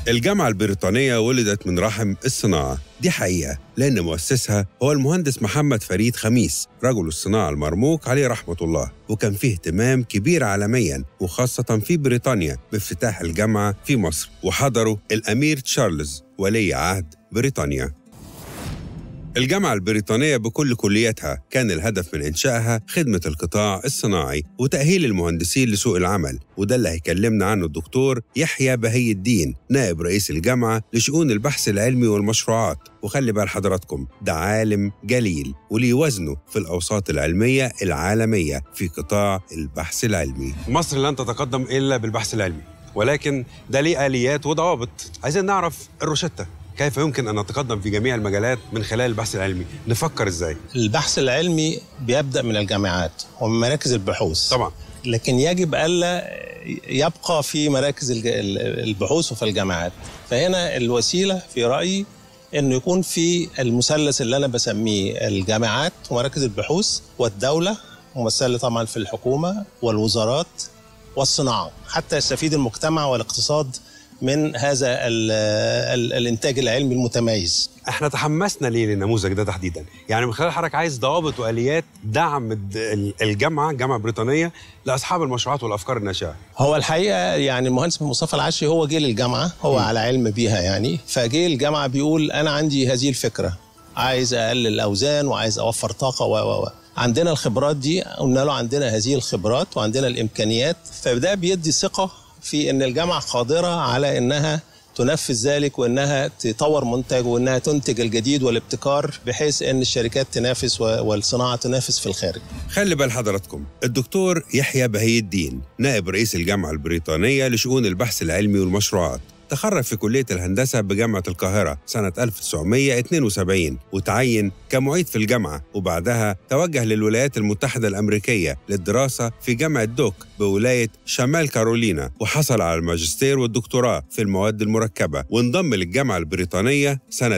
الجامعة البريطانية ولدت من رحم الصناعة دي حقيقة لأن مؤسسها هو المهندس محمد فريد خميس رجل الصناعة المرموق عليه رحمة الله وكان فيه اهتمام كبير عالميا وخاصة في بريطانيا بافتتاح الجامعة في مصر وحضروا الأمير تشارلز ولي عهد بريطانيا الجامعة البريطانية بكل كلياتها كان الهدف من إنشائها خدمة القطاع الصناعي وتأهيل المهندسين لسوق العمل وده اللي هيكلمنا عنه الدكتور يحيى بهي الدين نائب رئيس الجامعة لشؤون البحث العلمي والمشروعات وخلي بال حضراتكم ده عالم جليل وليه وزنه في الأوساط العلمية العالمية في قطاع البحث العلمي مصر لن تتقدم الا بالبحث العلمي ولكن ده ليه اليات وضوابط عايزين نعرف الروشته كيف يمكن ان نتقدم في جميع المجالات من خلال البحث العلمي نفكر ازاي البحث العلمي بيبدأ من الجامعات ومن مراكز البحوث طبعا لكن يجب ألا يبقى في مراكز الج- البحوث وفي الجامعات فهنا الوسيلة في رأيي أنه يكون في المثلث اللي أنا بسميه الجامعات ومراكز البحوث والدولة ممثلة طبعا في الحكومة والوزارات والصناعة حتى يستفيد المجتمع والاقتصاد من هذا ال ال الإنتاج العلمي المتميز احنا تحمسنا ليه للنموذج ده تحديدا يعني من خلال حضرتك عايز ضوابط واليات دعم الد- ال- الجامعه الجامعه البريطانيه لاصحاب المشروعات والافكار الناشئه هو الحقيقه يعني المهندس مصطفى العشري هو جه للجامعه هو على علم بيها يعني فجه الجامعه بيقول انا عندي هذه الفكره عايز اقلل الاوزان وعايز اوفر طاقه و و و عندنا الخبرات دي قلنا له عندنا هذه الخبرات وعندنا الامكانيات فده بيدي ثقه في ان الجامعه قادره على انها تنفذ ذلك وانها تطور منتج وانها تنتج الجديد والابتكار بحيث ان الشركات تنافس و- والصناعه تنافس في الخارج خلي بال حضراتكم الدكتور يحيى بهي الدين نائب رئيس الجامعة البريطانية لشؤون البحث العلمي والمشروعات تخرج في كلية الهندسة بجامعة القاهرة سنة 1972 وتعين كمعيد في الجامعة وبعدها توجه للولايات المتحدة الأمريكية للدراسة في جامعة دوك بولاية شمال كارولينا وحصل على الماجستير والدكتوراه في المواد المركبة وانضم للجامعة البريطانية سنة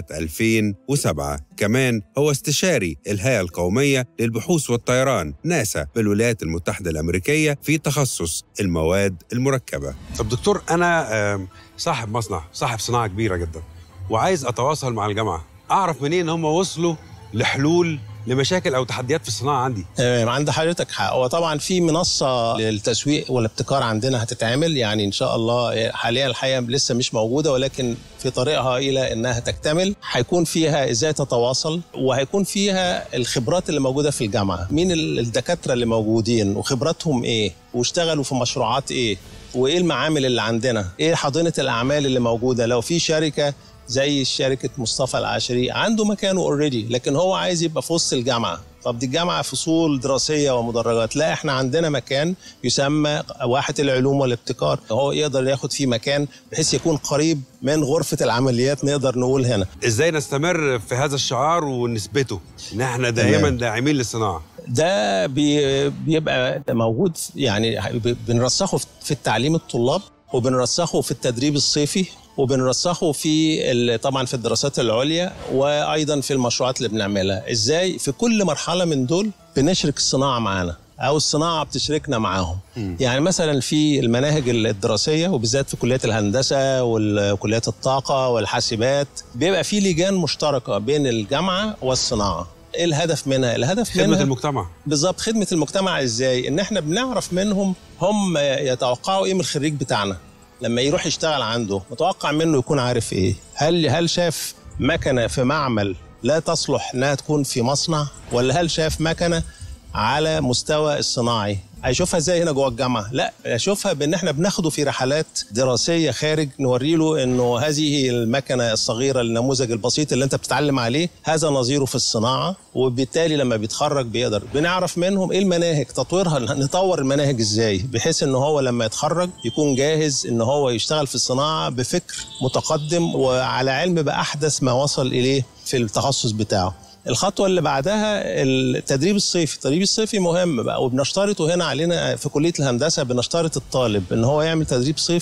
2007 كمان هو استشاري الهيئة القومية للبحوث والطيران ناسا بالولايات المتحدة الأمريكية في تخصص المواد المركبة طب دكتور انا آم، صاحب مصنع صاحب صناعه كبيره جدا وعايز اتواصل مع الجامعه اعرف منين ان هم وصلوا لحلول لمشاكل او تحديات في الصناعه عندي تمام عند حضرتك حق هو طبعا في منصه للتسويق والابتكار عندنا هتتعمل يعني ان شاء الله حاليا الحقيقه لسه مش موجوده ولكن في طريقها الى انها تكتمل هيكون فيها ازاي تتواصل وهيكون فيها الخبرات اللي موجوده في الجامعه مين ال- الدكاتره اللي موجودين وخبراتهم ايه واشتغلوا في مشروعات ايه وايه المعامل اللي عندنا ايه حاضنه الاعمال اللي موجوده لو في شركه زي شركه مصطفى العاشري عنده مكانه اوريدي لكن هو عايز يبقى في وسط الجامعه طب دي الجامعه فصول دراسيه ومدرجات لا احنا عندنا مكان يسمى واحه العلوم والابتكار هو يقدر ياخد فيه مكان بحيث يكون قريب من غرفه العمليات نقدر نقول هنا ازاي نستمر في هذا الشعار ونثبته ان احنا دائما تمام. داعمين للصناعه ده بي بيبقى موجود يعني بنرسخه في التعليم الطلاب وبنرسخه في التدريب الصيفي وبنرسخه في ال- طبعا في الدراسات العليا وايضا في المشروعات اللي بنعملها ازاي في كل مرحله من دول بنشرك الصناعه معانا او الصناعه بتشركنا معاهم يعني مثلا في المناهج الدراسيه وبالذات في كليات الهندسه وكليات الطاقه والحاسبات بيبقى في لجان مشتركه بين الجامعه والصناعه ايه الهدف منها الهدف خدمه منها المجتمع بالظبط خدمه المجتمع ازاي ان احنا بنعرف منهم هم يتوقعوا ايه من الخريج بتاعنا لما يروح يشتغل عنده متوقع منه يكون عارف ايه هل هل شاف مكنه في معمل لا تصلح انها تكون في مصنع ولا هل شاف مكنه على مستوى الصناعي هيشوفها ازاي هنا جوه الجامعه لا يشوفها بان احنا بناخده في رحلات دراسيه خارج نوري له انه هذه المكنه الصغيره النموذج البسيط اللي انت بتتعلم عليه هذا نظيره في الصناعه وبالتالي لما بيتخرج بيقدر بنعرف منهم ايه المناهج تطويرها نطور المناهج ازاي بحيث ان هو لما يتخرج يكون جاهز ان هو يشتغل في الصناعه بفكر متقدم وعلى علم باحدث ما وصل اليه في التخصص بتاعه الخطوه اللي بعدها التدريب الصيفي التدريب الصيفي مهم بقى وبنشترطه هنا علينا في كليه الهندسه بنشترط الطالب ان هو يعمل تدريب صيفي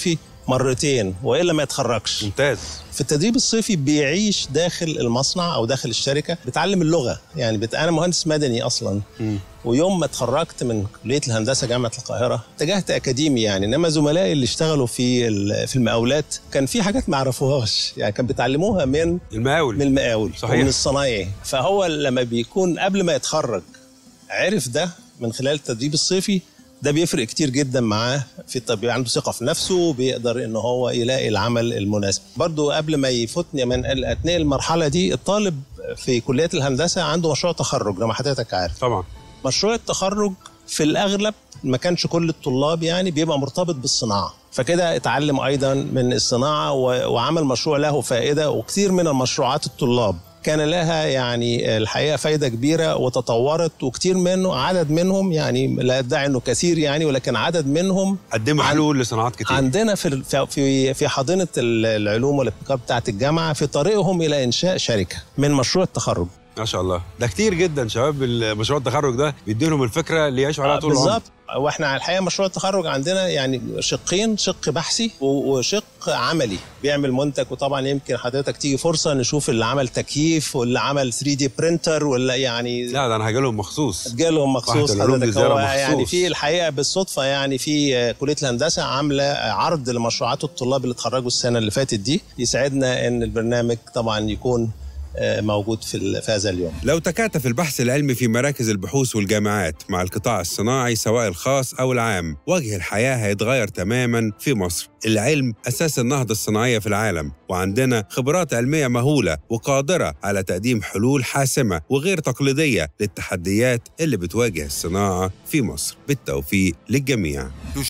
مرتين والا ما يتخرجش ممتاز في التدريب الصيفي بيعيش داخل المصنع او داخل الشركه بتعلم اللغه يعني بت... انا مهندس مدني اصلا مم. ويوم ما اتخرجت من كليه الهندسه جامعه القاهره اتجهت اكاديمي يعني انما زملائي اللي اشتغلوا في ال- في المقاولات كان في حاجات ما يعرفوهاش يعني كان بيتعلموها من المقاول من المقاول صحيح. ومن الصنايعي فهو لما بيكون قبل ما يتخرج عرف ده من خلال التدريب الصيفي ده بيفرق كتير جدا معاه في الط- بيبقى عنده ثقه في نفسه بيقدر ان هو يلاقي العمل المناسب برضو قبل ما يفوتني من ال- اثناء المرحله دي الطالب في كليه الهندسه عنده مشروع تخرج لما حضرتك عارف طبعا مشروع التخرج في الاغلب ما كانش كل الطلاب يعني بيبقى مرتبط بالصناعه فكده اتعلم ايضا من الصناعه و- وعمل مشروع له فائده وكثير من المشروعات الطلاب كان لها يعني الحقيقه فايده كبيره وتطورت وكثير منه عدد منهم يعني لا ادعي انه كثير يعني ولكن عدد منهم قدموا عن- حلول لصناعات كتير عندنا في في في حاضنه ال- العلوم والابتكار بتاعه الجامعه في طريقهم الى انشاء شركه من مشروع التخرج ما شاء الله ده كتير جدا شباب مشروع التخرج ده بيديلهم الفكره اللي يعيشوا عليها آه، طول العمر بالظبط واحنا على الحقيقه مشروع التخرج عندنا يعني شقين شق بحثي و- وشق عملي بيعمل منتج وطبعا يمكن حضرتك تيجي فرصه نشوف اللي عمل تكييف واللي عمل 3 دي برينتر ولا يعني لا ده انا هاجي لهم مخصوص جالهم مخصوص واحد العلوم دي حضرتك زيارة هو مخصوص. يعني في الحقيقه بالصدفه يعني في آه، كليه الهندسه عامله آه، عرض لمشروعات الطلاب اللي اتخرجوا السنه اللي فاتت دي يسعدنا ان البرنامج طبعا يكون آه، موجود في ال- في هذا اليوم لو تكاتف البحث العلمي في مراكز البحوث والجامعات مع القطاع الصناعي سواء الخاص أو العام وجه الحياة هيتغير تماما في مصر العلم أساس النهضة الصناعية في العالم وعندنا خبرات علمية مهولة وقادرة على تقديم حلول حاسمة وغير تقليدية للتحديات اللي بتواجه الصناعة في مصر بالتوفيق للجميع